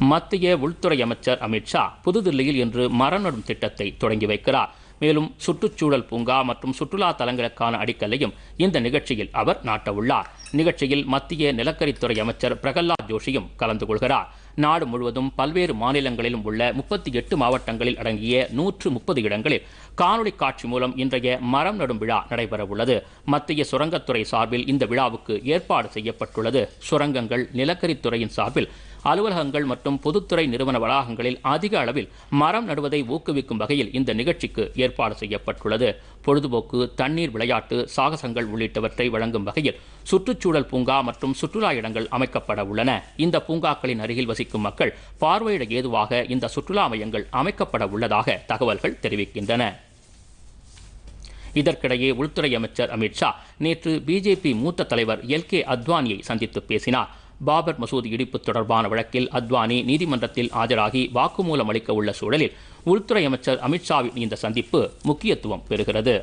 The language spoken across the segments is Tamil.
மத்திய உள்துறை அமைச்சர் அமித்ஷா புதுதில்லியில் இன்று மரம் நடும் திட்டத்தை தொடங்கி வைக்கிறார் மேலும் சுற்றுச்சூழல் பூங்கா மற்றும் சுற்றுலா தலங்களுக்கான அடிக்கல்லையும் இந்த நிகழ்ச்சியில் அவர் நாட்டவுள்ளார் நிகழ்ச்சியில் மத்திய நிலக்கரித்துறை அமைச்சர் பிரகலாத் ஜோஷியும் கலந்து கொள்கிறார் நாடு முழுவதும் பல்வேறு மாநிலங்களிலும் உள்ள முப்பத்தி எட்டு மாவட்டங்களில் அடங்கிய நூற்று முப்பது இடங்களில் காணொளி காட்சி மூலம் இன்றைய மரம் நடும் விழா நடைபெறவுள்ளது மத்திய சுரங்கத்துறை சார்பில் இந்த விழாவுக்கு ஏற்பாடு செய்யப்பட்டுள்ளது சுரங்கங்கள் நிலக்கரித்துறையின் சார்பில் அலுவலகங்கள் மற்றும் பொதுத்துறை நிறுவன வளாகங்களில் அதிக அளவில் மரம் நடுவதை ஊக்குவிக்கும் வகையில் இந்த நிகழ்ச்சிக்கு ஏற்பாடு செய்யப்பட்டுள்ளது பொழுதுபோக்கு தண்ணீர் விளையாட்டு சாகசங்கள் உள்ளிட்டவற்றை வழங்கும் வகையில் சுற்றுச்சூழல் பூங்கா மற்றும் சுற்றுலா இடங்கள் அமைக்கப்பட உள்ளன இந்த பூங்காக்களின் அருகில் வசிக்கும் மக்கள் பார்வையிட ஏதுவாக இந்த சுற்றுலா மையங்கள் அமைக்கப்பட உள்ளதாக தகவல்கள் தெரிவிக்கின்றன இதற்கிடையே உள்துறை அமைச்சர் அமித்ஷா நேற்று பிஜேபி மூத்த தலைவர் எல் கே அத்வானியை சந்தித்து பேசினார் பாபர் மசூதி இடிப்பு தொடர்பான வழக்கில் அத்வானி நீதிமன்றத்தில் ஆஜராகி வாக்குமூலம் அளிக்க உள்ள சூழலில் உள்துறை அமைச்சர் அமித்ஷாவின் இந்த சந்திப்பு முக்கியத்துவம் பெறுகிறது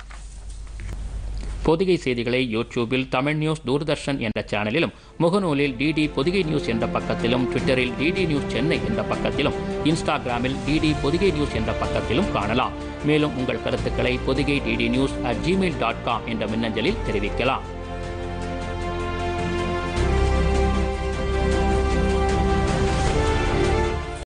பொதிகை செய்திகளை யூடியூபில் தமிழ் நியூஸ் தூர்தர்ஷன் என்ற சேனலிலும் முகநூலில் டிடி பொதிகை நியூஸ் என்ற பக்கத்திலும் ட்விட்டரில் டிடி நியூஸ் சென்னை என்ற பக்கத்திலும் இன்ஸ்டாகிராமில் டிடி பொதிகை நியூஸ் என்ற பக்கத்திலும் காணலாம் மேலும் உங்கள் கருத்துக்களை Podhigai DD news at Gmail dot com என்ற மின்னஞ்சலில் தெரிவிக்கலாம்